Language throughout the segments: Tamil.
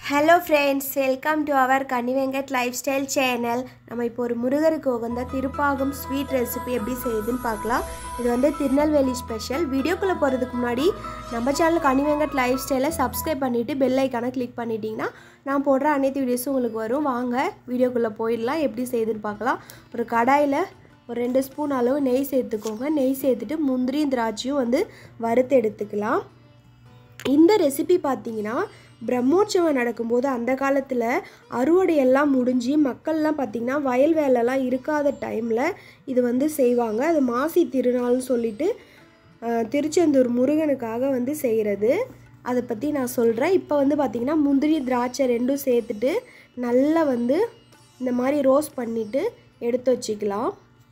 hello friends welcome to our Kanivenkat lifestyle channel நம்ம இப்போ ஒரு முருகருக்கு உகந்த திருப்பாகம் ஸ்வீட் ரெசிபி எப்படி செய்யுதுன்னு பார்க்கலாம் இது வந்து திருநெல்வேலி ஸ்பெஷல் வீடியோக்குள்ளே போகிறதுக்கு முன்னாடி நம்ம சேனல் கனிவெங்கட் லைஃப் ஸ்டைலை சப்ஸ்கிரைப் பண்ணிவிட்டு பெல் ஐக்கானை கிளிக் பண்ணிட்டீங்கன்னா நான் போடுற அனைத்து வீடியோஸும் உங்களுக்கு வரும் வாங்க வீடியோக்குள்ளே போயிடலாம் எப்படி செய்யுதுன்னு பார்க்கலாம் ஒரு கடாயில் ஒரு ரெண்டு ஸ்பூன் அளவு நெய் சேர்த்துக்கோங்க நெய் சேர்த்துட்டு முந்திரியும் திராட்சையும் வந்து வறுத்து எடுத்துக்கலாம் இந்த ரெசிபி பார்த்தீங்கன்னா பிரம்மோற்சவம் நடக்கும்போது அந்த காலத்தில் அறுவடையெல்லாம் முடிஞ்சு மக்கள்லாம் பார்த்திங்கன்னா வயல் வேலைலாம் இருக்காத டைமில் இது வந்து செய்வாங்க அது மாசி திருநாள்னு சொல்லிட்டு அஹ், திருச்செந்தூர் முருகனுக்காக வந்து செய்கிறது அதை பற்றி நான் சொல்கிறேன் இப்போ வந்து பார்த்திங்கன்னா முந்திரி திராட்சை ரெண்டும் சேர்த்துட்டு நல்லா வந்து இந்த மாதிரி ரோஸ்ட் பண்ணிவிட்டு எடுத்து வச்சுக்கலாம்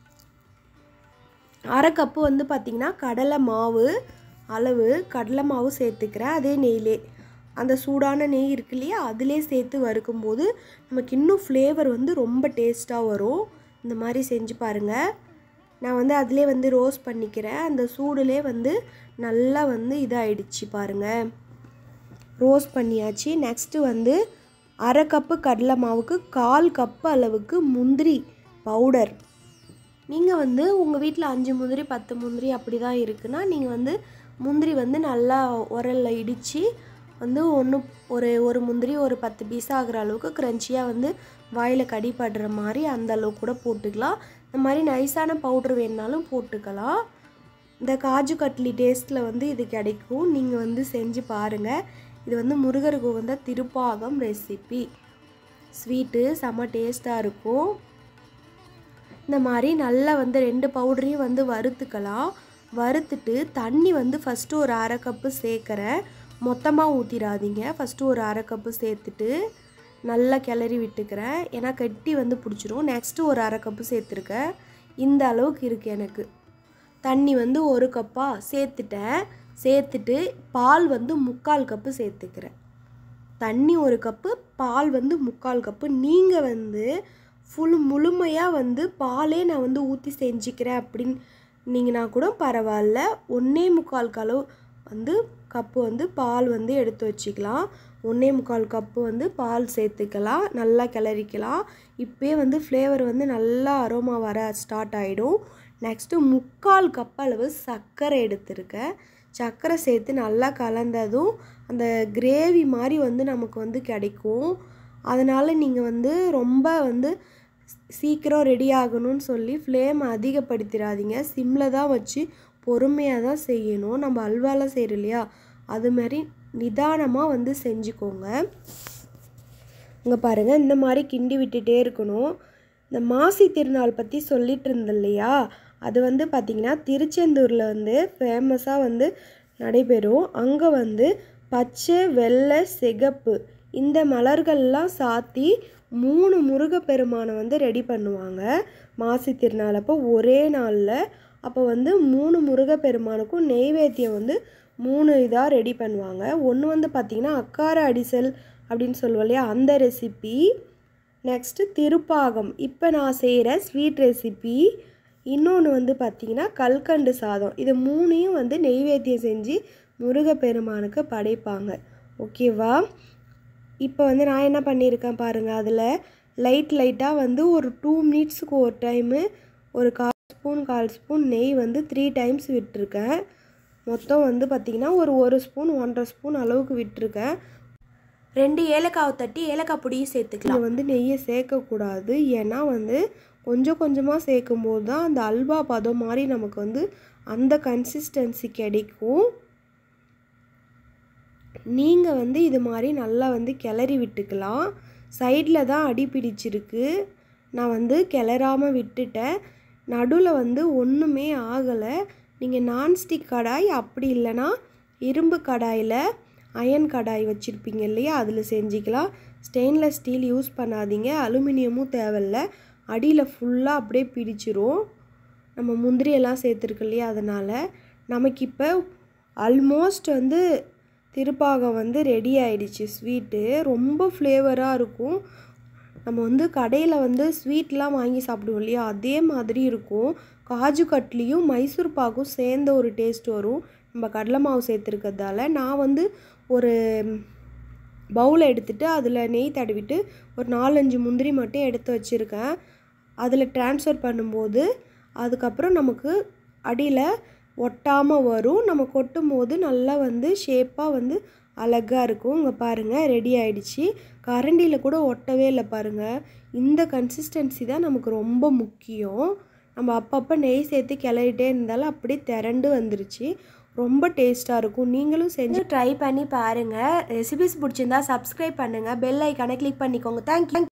அரை கப்பு வந்து பார்த்திங்கன்னா கடலை மாவு அளவு கடலை மாவு சேர்த்துக்கிறேன் அதே நெய்லே அந்த சூடான நெய் இருக்கு இல்லையா அதிலே சேர்த்து வறுக்கும்போது நமக்கு இன்னும் ஃப்ளேவர் வந்து ரொம்ப டேஸ்ட்டாக வரும் இந்த மாதிரி செஞ்சு பாருங்கள் நான் வந்து அதிலே வந்து ரோஸ்ட் பண்ணிக்கிறேன் அந்த சூடுலே வந்து நல்லா வந்து இதாகிடுச்சு பாருங்கள் ரோஸ்ட் பண்ணியாச்சு நெக்ஸ்ட்டு வந்து அரை கப்பு கடலை மாவுக்கு கால் கப்பு அளவுக்கு முந்திரி பவுடர் நீங்கள் வந்து உங்கள் வீட்டில் அஞ்சு முந்திரி பத்து முந்திரி அப்படி தான் இருக்குன்னா நீங்கள் வந்து முந்திரி வந்து நல்லா உரலில் இடித்து வந்து ஒன்று ஒரு ஒரு முந்திரி ஒரு பத்து பீஸ் ஆகிற அளவுக்கு க்ரன்ச்சியாக வந்து வாயில் கடிப்படுற மாதிரி அந்த அளவுக்கு கூட போட்டுக்கலாம் இந்த மாதிரி நைஸான பவுட்ரு வேணுனாலும் போட்டுக்கலாம் இந்த காஜு கட்லி டேஸ்ட்டில் வந்து இது கிடைக்கும் நீங்கள் வந்து செஞ்சு பாருங்கள் இது வந்து முருகருக்கு உகந்த திருப்பாகம் ரெசிபி ஸ்வீட்டு செம்ம டேஸ்ட்டாக இருக்கும் இந்த மாதிரி நல்லா வந்து ரெண்டு பவுடரையும் வந்து வறுத்துக்கலாம் வறுத்துட்டு தண்ணி வந்து ஃபஸ்ட்டு ஒரு அரை கப்பு சேர்க்குறேன் மொத்தமாக ஊற்றிடாதீங்க ஃபஸ்ட்டு ஒரு அரை கப்பு சேர்த்துட்டு நல்லா கிளறி விட்டுக்கிறேன் ஏன்னா கட்டி வந்து பிடிச்சிரும் நெக்ஸ்ட்டு ஒரு அரை கப்பு சேர்த்துருக்கேன் இந்த அளவுக்கு இருக்குது எனக்கு தண்ணி வந்து ஒரு கப்பாக சேர்த்துட்டேன் சேர்த்துட்டு பால் வந்து முக்கால் கப்பு சேர்த்துக்கிறேன் தண்ணி ஒரு கப்பு பால் வந்து முக்கால் கப்பு நீங்கள் வந்து ஃபுல் முழுமையாக வந்து பாலே நான் வந்து ஊற்றி செஞ்சுக்கிறேன் அப்படின்னு நீங்கள்னா கூட பரவாயில்ல ஒன்றே முக்கால் கலவு வந்து கப்பு வந்து பால் வந்து எடுத்து வச்சுக்கலாம் ஒன்றே முக்கால் கப்பு வந்து பால் சேர்த்துக்கலாம் நல்லா கிளறிக்கலாம் இப்போயே வந்து ஃப்ளேவர் வந்து நல்லா அரோமா வர ஸ்டார்ட் ஆகிடும் நெக்ஸ்ட்டு முக்கால் கப் அளவு சர்க்கரை எடுத்திருக்கேன் சர்க்கரை சேர்த்து நல்லா கலந்ததும் அந்த கிரேவி மாதிரி வந்து நமக்கு வந்து கிடைக்கும் அதனால் நீங்கள் வந்து ரொம்ப வந்து சீக்கிரம் ரெடி ஆகணும்னு சொல்லி ஃப்ளேம் அதிகப்படுத்திடாதீங்க சிம்மில் தான் வச்சு பொறுமையாக தான் செய்யணும் நம்ம அல்வாலாம் செய்கிறோம் இல்லையா அது மாதிரி நிதானமாக வந்து செஞ்சுக்கோங்க இங்கே பாருங்கள் இந்த மாதிரி கிண்டி விட்டுட்டே இருக்கணும் இந்த மாசி திருநாள் பற்றி சொல்லிட்டு இருந்தேன் இல்லையா அது வந்து பார்த்திங்கன்னா திருச்செந்தூரில் வந்து ஃபேமஸாக வந்து நடைபெறும் அங்கே வந்து பச்சை வெள்ளை சிகப்பு இந்த மலர்கள்லாம் சாத்தி மூணு முருகப்பெருமானை வந்து ரெடி பண்ணுவாங்க மாசி திருநாள் அப்போ ஒரே நாளில் அப்போ வந்து மூணு முருகப்பெருமானுக்கும் நெய்வேத்தியம் வந்து மூணு இதாக ரெடி பண்ணுவாங்க ஒன்று வந்து பார்த்திங்கன்னா அக்கார அடிசல் அப்படின்னு சொல்லுவோம் இல்லையா அந்த ரெசிபி நெக்ஸ்ட்டு திருப்பாகம் இப்போ நான் செய்கிற ஸ்வீட் ரெசிபி இன்னொன்று வந்து பார்த்திங்கன்னா கல்கண்டு சாதம் இது மூணையும் வந்து நெய்வேத்தியம் செஞ்சு முருகப்பெருமானுக்கு படைப்பாங்க ஓகேவா இப்போ வந்து நான் என்ன பண்ணியிருக்கேன் பாருங்கள் அதில் லைட் லைட்டாக வந்து ஒரு டூ மினிட்ஸுக்கு ஒரு டைமு ஒரு கால் ஸ்பூன் கால் ஸ்பூன் நெய் வந்து த்ரீ டைம்ஸ் விட்டுருக்கேன் மொத்தம் வந்து பார்த்திங்கன்னா ஒரு ஒரு ஸ்பூன் ஒன்றரை ஸ்பூன் அளவுக்கு விட்டுருக்கேன் ரெண்டு ஏலக்காவை தட்டி ஏலக்காய் பொடியும் சேர்த்துக்கலாம் இது வந்து நெய்யை சேர்க்கக்கூடாது ஏன்னா வந்து கொஞ்சம் கொஞ்சமாக சேர்க்கும்போது தான் அந்த அல்வா பதம் மாதிரி நமக்கு வந்து அந்த கன்சிஸ்டன்சி கிடைக்கும் நீங்கள் வந்து இது மாதிரி நல்லா வந்து கிளறி விட்டுக்கலாம் சைடில் தான் அடி பிடிச்சிருக்கு நான் வந்து கிளறாமல் விட்டுட்டேன் நடுவில் வந்து ஒன்றுமே ஆகலை நீங்கள் நான்ஸ்டிக் கடாய் அப்படி இல்லைன்னா இரும்பு கடாயில் அயன் கடாய் வச்சுருப்பீங்க இல்லையா அதில் செஞ்சுக்கலாம் ஸ்டெயின்லெஸ் ஸ்டீல் யூஸ் பண்ணாதீங்க அலுமினியமும் தேவையில்ல அடியில் ஃபுல்லாக அப்படியே பிடிச்சிரும் நம்ம முந்திரியெல்லாம் சேர்த்துருக்கு இல்லையா அதனால் நமக்கு இப்போ ஆல்மோஸ்ட் வந்து திருப்பாகம் வந்து ரெடி ஆயிடுச்சு ஸ்வீட்டு ரொம்ப ஃப்ளேவராக இருக்கும் நம்ம வந்து கடையில் வந்து ஸ்வீட்லாம் வாங்கி சாப்பிடுவோம் இல்லையா அதே மாதிரி இருக்கும் காஜு கட்லியும் மைசூர் பாக்கும் சேர்ந்த ஒரு டேஸ்ட் வரும் நம்ம கடலை மாவு சேர்த்துருக்கிறதால நான் வந்து ஒரு பவுலை எடுத்துட்டு அதில் நெய் தடவிட்டு ஒரு நாலஞ்சு முந்திரி மட்டும் எடுத்து வச்சுருக்கேன் அதில் ட்ரான்ஸ்ஃபர் பண்ணும்போது அதுக்கப்புறம் நமக்கு அடியில் ஒட்டாமல் வரும் நம்ம கொட்டும் போது நல்லா வந்து ஷேப்பாக வந்து அழகாக இருக்கும் இங்கே பாருங்கள் ரெடி ஆயிடுச்சு கரண்டியில் கூட ஒட்டவே இல்லை பாருங்கள் இந்த கன்சிஸ்டன்சி தான் நமக்கு ரொம்ப முக்கியம் நம்ம அப்பப்போ நெய் சேர்த்து கிளறிட்டே இருந்தாலும் அப்படியே திரண்டு வந்துருச்சு ரொம்ப டேஸ்ட்டாக இருக்கும் நீங்களும் செஞ்சு ட்ரை பண்ணி பாருங்கள் ரெசிபிஸ் பிடிச்சிருந்தா சப்ஸ்கிரைப் பண்ணுங்கள் பெல் ஐக்கானை கிளிக் பண்ணிக்கோங்க தேங்க்யூ